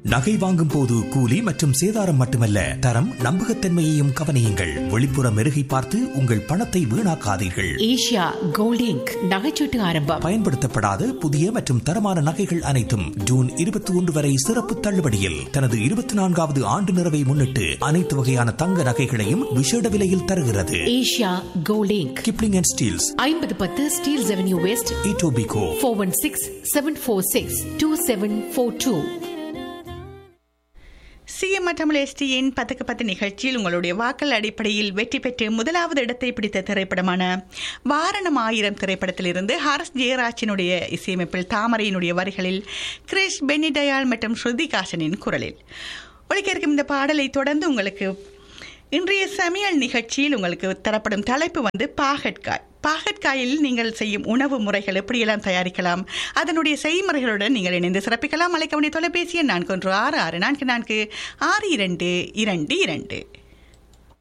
நகை வாங்கும் போது கூலி மற்றும் சேதாரம் மட்டுமல்ல தரம் நம்பகத்தன்மையையும் கவனியுங்கள் வெளிப்புற மெருகை பார்த்து உங்கள் பணத்தை வீணாக்காதீர்கள் ஏஷியா கோல்ட் இங்க் நகைச்சீட்டு ஆரம்பம் பயன்படுத்தப்படாத புதிய மற்றும் தரமான நகைகள் அனைத்தும் ஜூன் இருபத்தி ஒன்று வரை சிறப்பு தள்ளுபடியில் தனது இருபத்தி நான்காவது ஆண்டு நிறைவை முன்னிட்டு அனைத்து வகையான தங்க நகைகளையும் விசேட விலையில் தருகிறது Asia gold inc Kipling and Steeles ஐம்பது பத்து Steeles avenue west Etobicoke four one six seven four six two seven four two CM Tamil எஸ்டியின் பத்துக்கு பத்து நிகழ்ச்சியில் உங்களுடைய வாக்கள் அடிப்படையில் வெற்றி பெற்று முதலாவது இடத்தை பிடித்த திரைப்படமான வாரணம் ஆயிரம் திரைப்படத்திலிருந்து ஹாரஸ் ஜெயராஜினுடைய இசையமைப்பில் தாமரையினுடைய வரிகளில் கிரிஷ் பென்னி டயால் மற்றும் ஸ்ருதிகாசனின் குரலில் ஒழிக்க இருக்கும் இந்த பாடலை தொடர்ந்து உங்களுக்கு இன்றைய சமையல் நிகழ்ச்சியில் உங்களுக்கு தரப்படும் தலைப்பு வந்து பாகற்காய் பாகற்காயில் நீங்கள் செய்யும் உணவு முறைகள் எப்படியெல்லாம் தயாரிக்கலாம் அதனுடைய செய்முறைகளுடன் நீங்கள் இணைந்து சிறப்பிக்கலாம் அழைக்கவனை தொலைபேசி எண் நான்கு ஒன்று ஆறு ஆறு நான்கு நான்கு ஆறு இரண்டு இரண்டு இரண்டு